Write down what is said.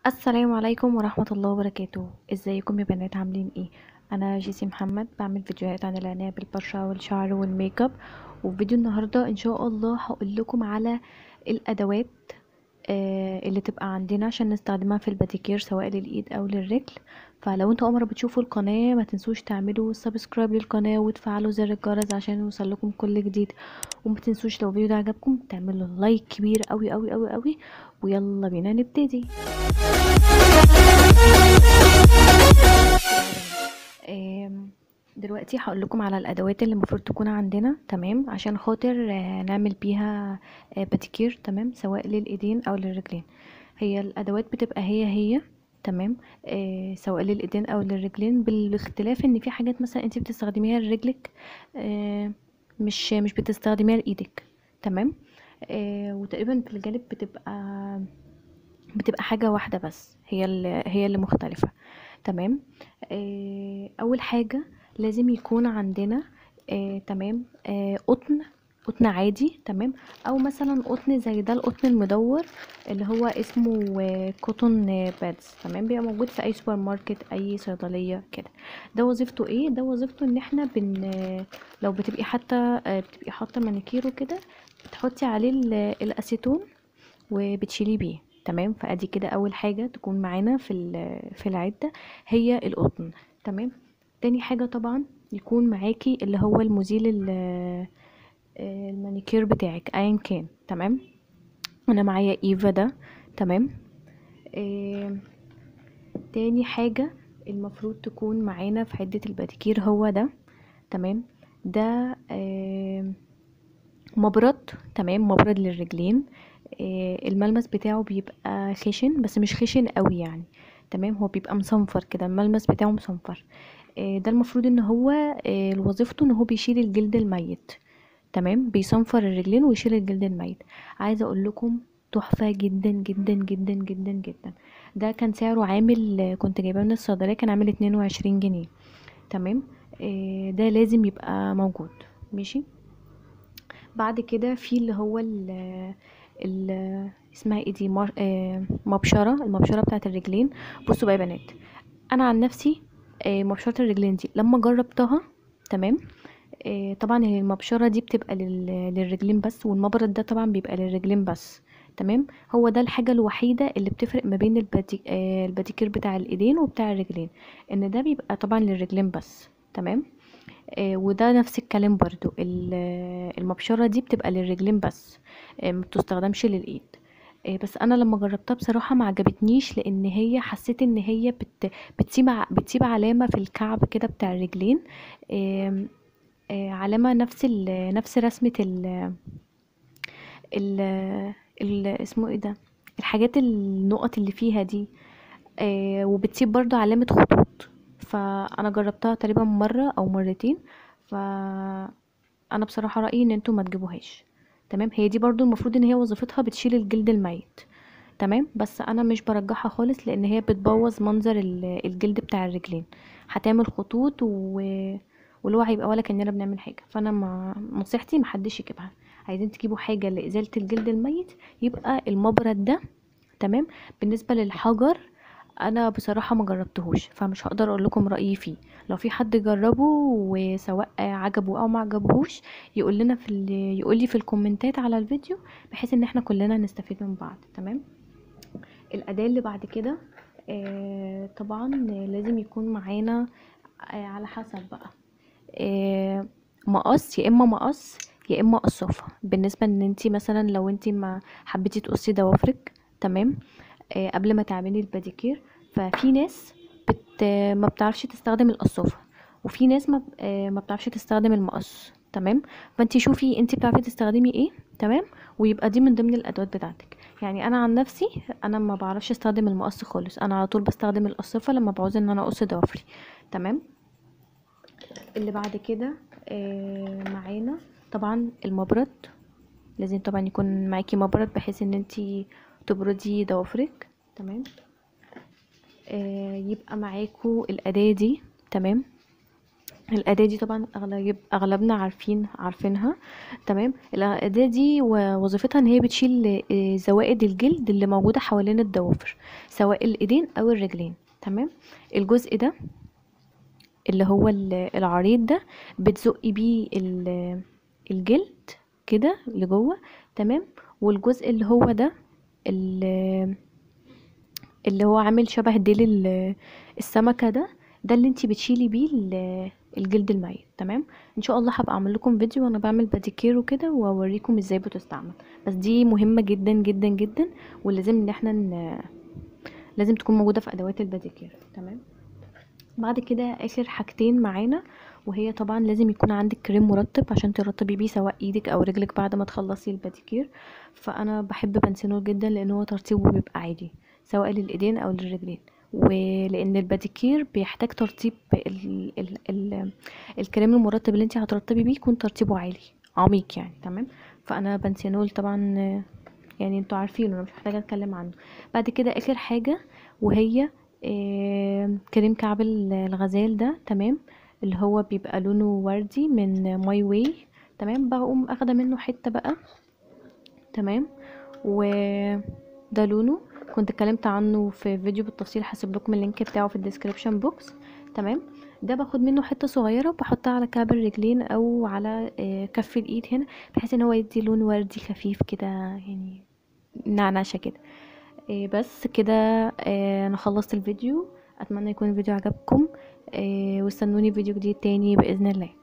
السلام عليكم ورحمة الله وبركاته ازيكم يا بنات عاملين ايه انا جيسي محمد بعمل فيديوهات عن العناية بالبشرة والشعر والميك اب وفي فيديو النهاردة ان شاء الله هقول لكم على الادوات آه، اللي تبقى عندنا عشان نستخدمها في الباديكير سواء للايد او للرجل فلو انتوا اول مره بتشوفوا القناه ما تنسوش تعملوا سبسكرايب للقناه وتفعلوا زر الجرس عشان يوصلكم كل جديد وما تنسوش لو الفيديو ده عجبكم تعملوا لايك كبير قوي قوي قوي قوي ويلا بينا نبتدي آم، دلوقتي هقول لكم على الادوات اللي المفروض تكون عندنا تمام عشان خاطر آه، نعمل بيها آه، باديكير تمام سواء للايدين او للرجلين هي الادوات بتبقى هي هي تمام آه سواء للايدين او للرجلين بالاختلاف ان في حاجات مثلا انت بتستخدميها لرجلك آه مش مش بتستخدميها لايدك تمام آه وتقريبا في الجانب بتبقى بتبقى حاجة واحدة بس هي اللي هي اللي مختلفة تمام آه اول حاجة لازم يكون عندنا آه تمام آه قطن قطن عادي تمام او مثلا قطن زي ده القطن المدور اللي هو اسمه آه، كوتون بادز تمام بيبقى موجود في اي سوبر ماركت اي صيدليه كده ده وظيفته ايه ده وظيفته ان احنا بن آه، لو بتبقي حتى آه، بتبقي حاطه مانيكير وكده بتحطي عليه ال- الاسيتون وبتشيليه بيه تمام فادي كده اول حاجه تكون معانا في ال- في العده هي القطن تمام تاني حاجه طبعا يكون معاكي اللي هو المزيل ال- آه، المانيكير بتاعك ايا كان تمام انا معايا ايفا ده تمام آه، تاني حاجة المفروض تكون معانا في عدة الباديكير هو ده تمام ده آه، مبرد تمام مبرد للرجلين آه، الملمس بتاعه بيبقى خشن بس مش خشن قوي يعني تمام هو بيبقى مصنفر كده الملمس بتاعه مصنفر آه، ده المفروض ان هو آه، وظيفته ان هو بيشيل الجلد الميت تمام بيصنفر الرجلين ويشيل الجلد الميت عايزه اقول لكم تحفه جدا جدا جدا جدا جدا ده كان سعره عامل كنت جايباه من الصيدليه كان عامل 22 جنيه تمام آه، ده لازم يبقى موجود ماشي بعد كده في اللي هو ال ال اسمها ايه دي مار- آه، مبشره المبشره بتاعت الرجلين بصوا بقى يا بنات انا عن نفسي آه، مبشره الرجلين دي لما جربتها تمام آه، طبعا هي المبشره دي بتبقى لل- للرجلين بس والمبرد ده طبعا بيبقى للرجلين بس تمام هو ده الحاجه الوحيده اللي بتفرق ما بين البادي- آه، الباديكير بتاع الايدين وبتاع الرجلين ان ده بيبقى طبعا للرجلين بس تمام آه، وده نفس الكلام برضو ال- آه، المبشرة دي بتبقى للرجلين بس آه، ما بتستخدمش للإيد آه، بس انا لما جربتها بصراحة ما عجبتنيش لان هي حسيت ان هي بت بتسيب ع- بتسيب علامة في الكعب كده بتاع الرجلين آم، آه، علامة نفس ال نفس رسمة ال ال ال اسمه ايه ده الحاجات النقط اللي فيها دي آه، وبتسيب برضو علامة خطوط فانا جربتها تقريبا مرة او مرتين فانا بصراحة رأيي ان انتوا ما تجيبوهاش تمام هي دي برضو المفروض ان هي وظيفتها بتشيل الجلد الميت تمام بس انا مش برجحها خالص لان هي بتبوظ منظر ال- الجلد بتاع الرجلين هتعمل خطوط و... واللي هو هيبقى ولا كاننا بنعمل حاجه فانا ما نصيحتي محدش يجيبها عايزين تجيبوا حاجه لازاله الجلد الميت يبقى المبرد ده تمام بالنسبه للحجر انا بصراحه ما جربتهوش فمش هقدر اقول لكم رايي فيه لو في حد جربه وسواء عجبه او ما عجبهوش يقول لنا في ال... يقول لي في الكومنتات على الفيديو بحيث ان احنا كلنا نستفيد من بعض تمام الاداه اللي بعد كده آه طبعا لازم يكون معانا آه على حسب بقى آه مقص يا اما مقص يا اما قصافه بالنسبه ان انتي مثلا لو انتي ما حبيتي تقصي ضوافرك تمام آه قبل ما تعملي الباديكير ففي ناس بت ما بتعرفش تستخدم القصافه وفي ناس ما ب- آه ما بتعرفش تستخدم المقص تمام فانتي شوفي انتي بتعرفي تستخدمي ايه تمام ويبقى دي من ضمن الادوات بتاعتك يعني انا عن نفسي انا ما بعرفش استخدم المقص خالص انا على طول بستخدم القصافه لما بعوز ان انا اقص ضوافري تمام اللي بعد كده آه معانا طبعا المبرد لازم طبعا يكون معاكي مبرد بحيث ان انتي تبردي ضوافرك تمام آه يبقى معاكو الاداة دي تمام الأداة دي طبعا أغلب أغلبنا عارفين عارفينها تمام الأداة دي و- وظيفتها إن هي بتشيل آه، زوائد الجلد اللي موجودة حوالين الضوافر سواء الإيدين أو الرجلين تمام الجزء ده اللي هو ال- العريض ده بتزقي بيه ال- الجلد كده لجوه تمام والجزء اللي هو ده ال- اللي هو عامل شبه ديل ال- السمكة ده ده اللي انتي بتشيلي بيه ال- الجلد الميت تمام ان شاء الله هبقى اعمل لكم فيديو وانا بعمل باديكير وكده واوريكم ازاي بتستعمل بس دي مهمة جدا جدا جدا ولازم ان احنا ن... لازم تكون موجودة في ادوات الباديكير تمام بعد كده اخر حاجتين معانا وهي طبعا لازم يكون عندك كريم مرطب عشان ترطبي بيه سواء ايدك او رجلك بعد ما تخلصي الباديكير فانا بحب بنسينول جدا لان هو ترطيبه بيبقى عادي سواء للايدين او للرجلين ولان الباديكير بيحتاج ترطيب ال ال ال الكريم المرطب اللي انت هترطبي بيه يكون ترطيبه عالي عميق يعني تمام فانا بنسينول طبعا آه، يعني انتوا عارفينه انا مش محتاجه اتكلم عنه بعد كده اخر حاجه وهي آه، كريم كعب ال- الغزال ده تمام اللي هو بيبقى لونه وردي من ماي واي تمام بقوم اخده منه حته بقى تمام وده لونه كنت اتكلمت عنه في فيديو بالتفصيل هسيب لكم اللينك بتاعه في الديسكريبشن بوكس تمام ده باخد منه حته صغيره وبحطها على كعب الرجلين او على آه، كف الايد هنا بحيث ان هو يدي لون وردي خفيف كده يعني نعنشه كده إيه بس كده إيه انا خلصت الفيديو اتمنى يكون الفيديو عجبكم إيه واستنوني في فيديو جديد تاني باذن الله